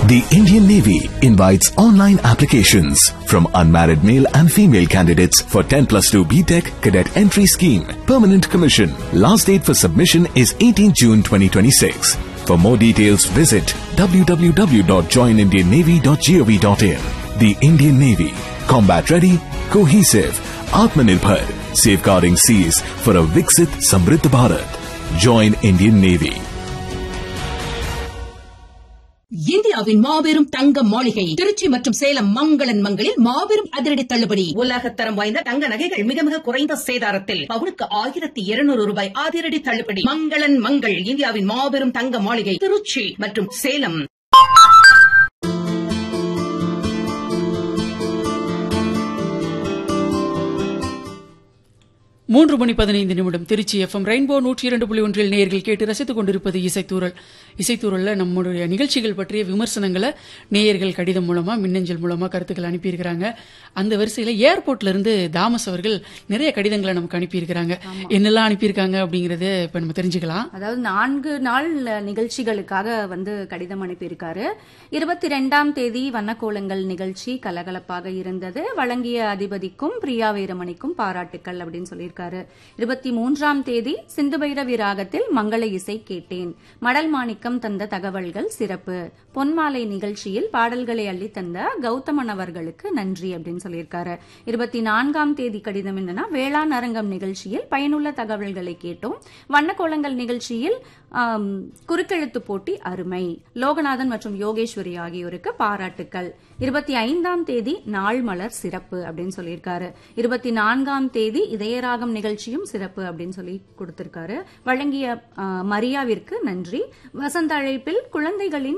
The Indian Navy invites online applications from unmarried male and female candidates for 10 plus 2 BTEC cadet entry scheme. Permanent commission. Last date for submission is 18 June 2026. For more details, visit www.joinindiannavy.gov.in. The Indian Navy. Combat ready, cohesive, Atmanirbhar, safeguarding seas for a Viksit Samriddh Bharat. Join Indian Navy. இந்தியாவின் மாபெரும் தங்க மாளிகை திருச்சி மற்றும் சேலம் மங்களன் மங்களில் மாபெரும் அதிரடி தள்ளுபடி உலகத்தரம் வாய்ந்த தங்க நகைகள் மிக மிக குறைந்த சேதாரத்தில் பவுனுக்கு ஆயிரத்தி இருநூறு ரூபாய் அதிரடி தள்ளுபடி மங்களன் மங்கள் இந்தியாவின் மாபெரும் தங்க மாளிகை திருச்சி மற்றும் சேலம் மூன்று மணி பதினைந்து நிமிடம் திருச்சி எஃப்எம் ரெயின்போ நூற்றி இரண்டு புள்ளி ஒன்றில் நேயர்கள் கேட்டு ரசித்துக் கொண்டிருப்பது இசைத்தூரல் இசைத்தூரல்ல நம்முடைய நிகழ்ச்சிகள் பற்றிய விமர்சனங்களை நேயர்கள் கடிதம் மூலமா மின்னஞ்சல் மூலமா கருத்துக்கள் அனுப்பியிருக்கிறாங்க அந்த வரிசையில ஏர்போர்ட்ல இருந்து தாமஸ் அவர்கள் நிறைய கடிதங்களை நமக்கு அனுப்பியிருக்கிறாங்க என்னெல்லாம் அனுப்பியிருக்காங்க அப்படிங்கறத இப்ப நம்ம தெரிஞ்சுக்கலாம் அதாவது நான்கு நாள் நிகழ்ச்சிகளுக்காக வந்து கடிதம் அனுப்பியிருக்காரு இருபத்தி ரெண்டாம் தேதி வண்ணக்கோலங்கள் நிகழ்ச்சி கலகலப்பாக இருந்தது வழங்கிய அதிபதிக்கும் பிரியா வீரமணிக்கும் பாராட்டுக்கள் அப்படின்னு சொல்லியிருக்காரு இருபத்தி மூன்றாம் தேதி சிந்து பைரவி ராகத்தில் மங்கள இசை கேட்டேன் மடல் மாணிக்கம் தந்த தகவல்கள் சிறப்பு பொன்மாலை நிகழ்ச்சியில் பாடல்களை அள்ளி தந்த கௌதமன் அவர்களுக்கு நன்றி அப்படின்னு சொல்லியிருக்காரு இருபத்தி நான்காம் தேதி கடிதம் என்னன்னா வேளாண் அரங்கம் நிகழ்ச்சியில் பயனுள்ள தகவல்களை கேட்டோம் வண்ணக்கோலங்கள் நிகழ்ச்சியில் ஆம், குறுக்கெழுத்து போட்டி அருமை லோகநாதன் மற்றும் யோகேஸ்வரி ஆகியோருக்கு பாராட்டுக்கள் இருபத்தி ஐந்தாம் தேதி நாள் மலர் சிறப்பு அப்படின்னு சொல்லியிருக்காரு இருபத்தி நான்காம் தேதி இதயராகம் நிகழ்ச்சியும் சிறப்பு அப்படின்னு சொல்லி கொடுத்திருக்காரு வழங்கிய ஆ, மரியாவிற்கு நன்றி வசந்த அழைப்பில் குழந்தைகளின்